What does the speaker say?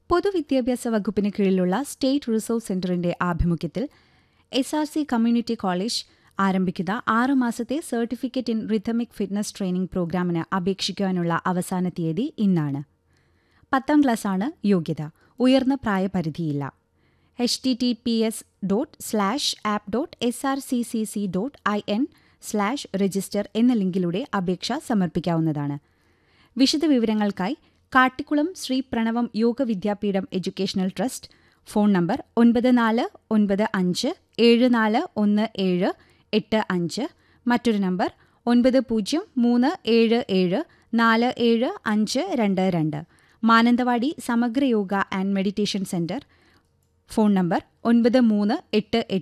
പൊതുവിദ്യാഭ്യാസ വകുപ്പിന് കീഴിലുള്ള സ്റ്റേറ്റ് റിസോഴ്സ് സെന്ററിന്റെ ആഭിമുഖ്യത്തിൽ S R C community college ആരംഭിക്കുന്ന ആറ് മാസത്തെ certificate in rhythmic fitness training പ്രോഗ്രാമിന് അപേക്ഷിക്കുവാനുള്ള അവസാന തീയതി ഇന്നാണ് പത്താം ക്ലാസ്സാണ് യോഗ്യത ഉയർന്ന പ്രായപരിധിയില്ല H T T P S dot slash app dot S R C C C dot I N slash register എന്ന ലിങ്കിലൂടെ അപേക്ഷ സമർപ്പിക്കാവുന്നതാണ് വിശദവിവരങ്ങൾക്കായി Kattikulam Sree Pranavam Yoga Vidyapeetham educational trust phone number ഒൻപത് നാല് ഒൻപത് അഞ്ച് ഏഴ് നാല് ഒന്ന് ഏഴ് എട്ട് അഞ്ച് മറ്റൊരു നമ്പർ ഒൻപത് പൂജ്യം മൂന്ന് ഏഴ് ഏഴ് നാല് ഏഴ് അഞ്ച് രണ്ട് രണ്ട് Mananthavady Samagra Yoga and meditation centre phone number ഒൻപത് മൂന്ന് എട്ട് എട്ട്